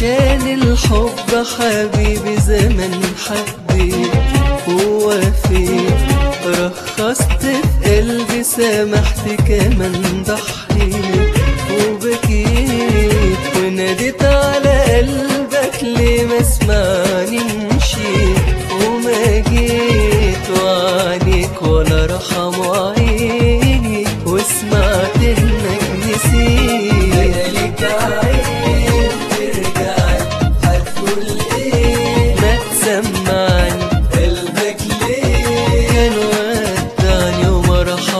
عشان الحب حبيبي زمن حبيت ووفيت رخصت في قلبي سامحت كمان ضحيت وبكيت وناديت على قلبك ليه ما سمعني مشيت وما جيت وعنيك ولا رحم عيني وسمعت انك نسيت لك عين ترجع هتقول ايه ما تسمعني قلبك ليه كان ودعني وما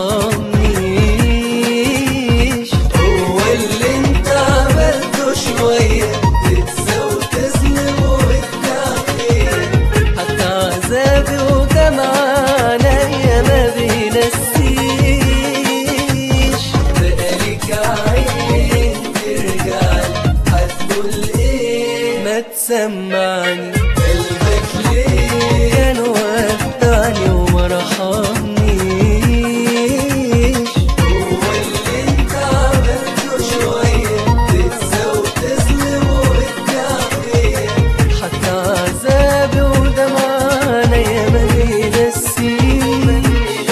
رحمنيش هو اللي انت عملته شوية تنسى وتظلم وتعطيه حتى عذابي ودمع عينيا ما بينسيش بقالك عين ترجع هتقول ايه ما تسمعني قلبك ليه كان ودعني وما رحمنيش هو اللي انت عملته شوية تنسى وتظلم وتعطيه حتى عذابي ودمع عينيا ما بينسيش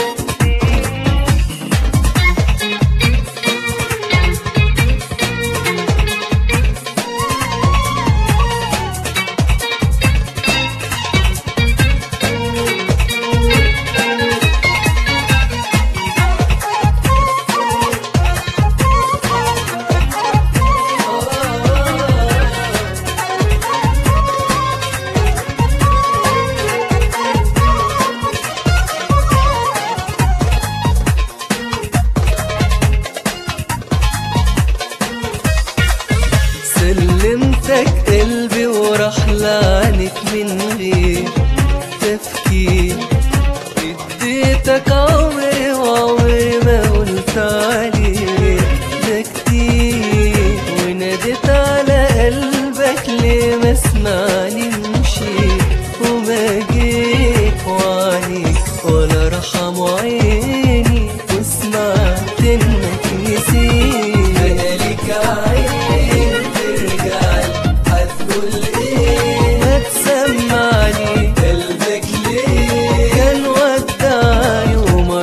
سلمتك قلبي وراح لعنك من غير تفكير اديتك عمري وعمري ما قلت عليك ده كتير وناديت على قلبك ليه ما سمعني مشيت وما جيت وعليك ولا رحم عيني وسمعت انك نسيت بقالك عين ترجع هتقول ايه ما تسمعني قلبك ليه كان ودعني وما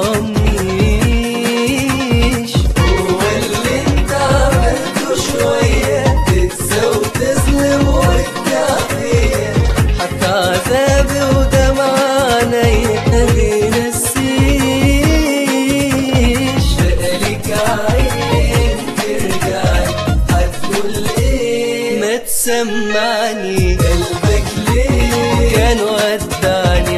رحمنيش هو اللي انت عملته شوية تنسى وتظلم وتعطيه حتى عذابي ودمع عينيا ما بينسيش بقالك عين ترجع هتقول ايه ما تسمعني قلبك ليه كان ودعني